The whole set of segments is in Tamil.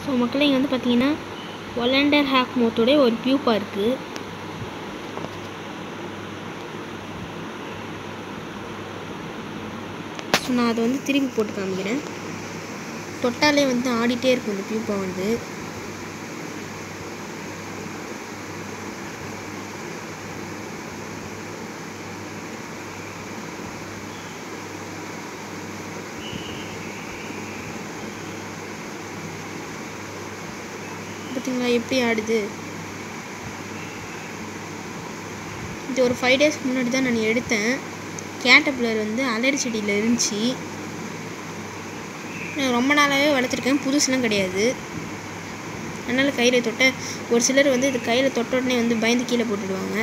ஸோ மக்களே இங்கே வந்து பார்த்தீங்கன்னா ஒலண்டர் ஹேக் மோத்தோடைய ஒரு பியூப்பா இருக்குது ஸோ நான் அதை வந்து திருப்பி போட்டு காமிக்கிறேன் தொட்டாலே வந்து ஆடிட்டே இருக்கும் இந்த பியூப்பா வந்து பார்த்தீங்களா எப்படி ஆடுது இது ஒரு ஃபைவ் டேஸ்க்கு முன்னாடி தான் நான் எடுத்தேன் கேட்டபிளர் வந்து அலரி செடியில் இருந்துச்சு நான் ரொம்ப நாளாகவே வளர்த்துருக்கேன் புதுசுலாம் கிடையாது அதனால் கையில் தொட்ட ஒரு சிலர் வந்து இது கையில் தொட்ட உடனே வந்து பயந்து கீழே போட்டுடுவாங்க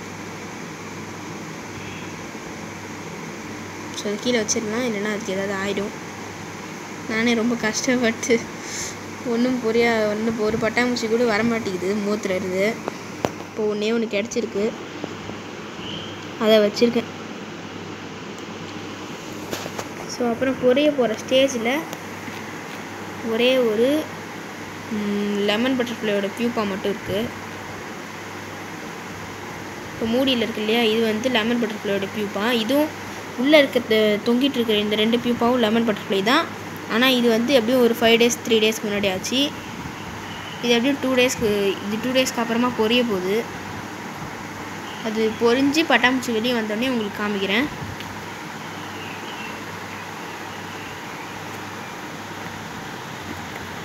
ஸோ அது கீழே வச்சிடலாம் இல்லைன்னா அதுக்கு ஏதாவது ஆகிடும் நானே ரொம்ப கஷ்டப்பட்டு ஒன்றும் புரியா ஒன்றும் ஒரு பட்டாம்பூச்சி கூட வரமாட்டேங்குது மூத்தில் இருந்து இப்போ ஒன்றே ஒன்று கிடச்சிருக்கு அதை வச்சுருக்கேன் ஸோ அப்புறம் பொரிய போகிற ஸ்டேஜில் ஒரே ஒரு லெமன் பட்டர்ஃப்ளையோட பியூப்பா மட்டும் இருக்குது இப்போ மூடியில் இருக்கு இல்லையா இது வந்து லெமன் பட்டர்ஃப்ளையோட பியூப்பா இதுவும் உள்ளே இருக்கிற தொங்கிட்டு இருக்கிற இந்த ரெண்டு பியூப்பாவும் லெமன் பட்டர்ஃப்ளை தான் ஆனால் இது வந்து எப்படியும் ஒரு ஃபைவ் டேஸ் த்ரீ டேஸ்க்கு முன்னாடி ஆச்சு இது எப்படியும் டூ டேஸ்க்கு இது டூ டேஸ்க்கு அப்புறமா பொரிய போகுது அது பொரிஞ்சு பட்டாம்பூச்சி வெளியே வந்தோடனே உங்களுக்கு காமிக்கிறேன்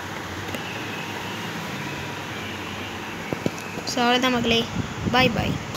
ஸோ அவ்வளோதான் மக்களே பாய் பாய்